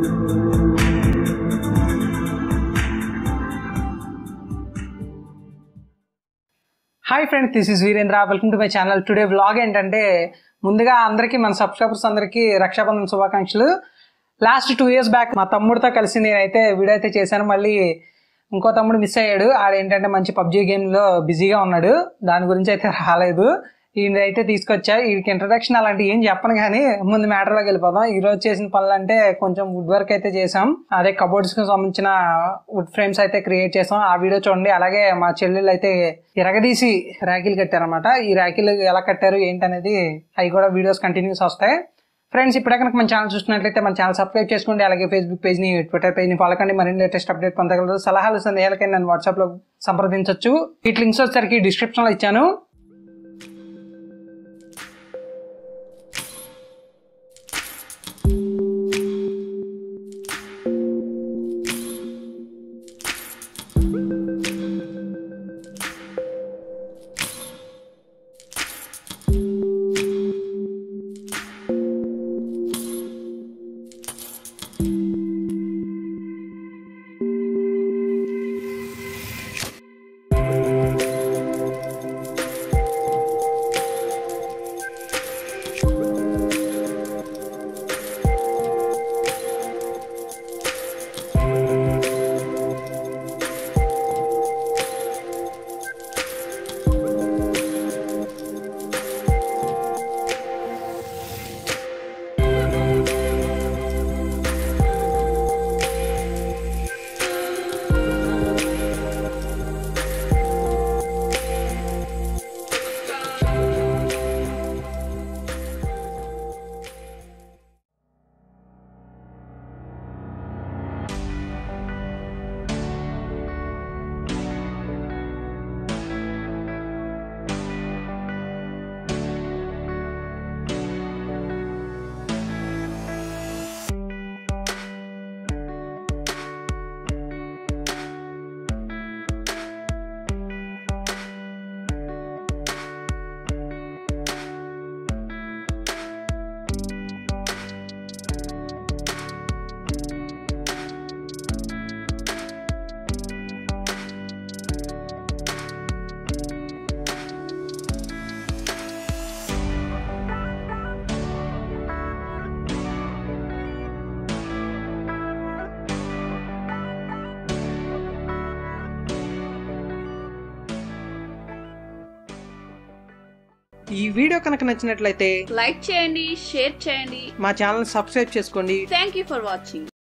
hi friends this is Veerendra welcome to my channel today vlog ఏంటంటే ముందుగా అందరికీ మన సబ్స్క్రైబర్స్ అందరికీ రక్షాబంధన్ శుభాకాంక్షలు లాస్ట్ టూ ఇయర్స్ బ్యాక్ మా తమ్ముడితో కలిసి నేనైతే వీడియో అయితే చేశాను మళ్ళీ ఇంకో తమ్ముడు మిస్ అయ్యాడు ఆడేంటంటే మంచి పబ్జీ గేమ్లో బిజీగా ఉన్నాడు దాని గురించి అయితే రాలేదు ఈయన అయితే తీసుకొచ్చా వీడికి ఇంట్రడక్షన్ అలాంటి ఏం చెప్పను కానీ ముందు మ్యాటర్లోకి వెళ్ళిపోదాం ఈ రోజు చేసిన పనులు అంటే కొంచెం వుడ్ వర్క్ అయితే చేసాం అదే కబోర్డ్స్ కి సంబంధించిన వుడ్ ఫ్రేమ్స్ అయితే క్రియేట్ చేసాం ఆ వీడియో చూడండి అలాగే మా చెల్లెళ్ళు అయితే ఇరగదీసి ర్యాకిల్ కట్టారనమాట ఈ ర్యాకిల్ ఎలా కట్టారు ఏంటనేది అవి కూడా వీడియోస్ కంటిన్యూస్ వస్తాయి ఫ్రెండ్స్ ఇప్పుడే కనుక మన ఛానల్ చూసినట్లయితే మన ఛానల్ సబ్స్క్రైబ్ చేసుకోండి అలాగే ఫేస్బుక్ పేజ్ని ట్విట్టర్ పేజ్ని ఫాలో కండి మరిన్ని లేటెస్ట్ అప్డేట్ పొందగలరు సలహాలు సందేహాలకై నన్ను వాట్సాప్లో సంప్రదించవచ్చు వీటి లింక్స్ వచ్చేసరికి డిస్క్రిప్షన్లో ఇచ్చాను ఈ వీడియో కనుక నచ్చినట్లయితే లైక్ చేయండి షేర్ చేయండి మా ఛానల్ సబ్స్క్రైబ్ చేసుకోండి థ్యాంక్ యూ ఫర్ వాచింగ్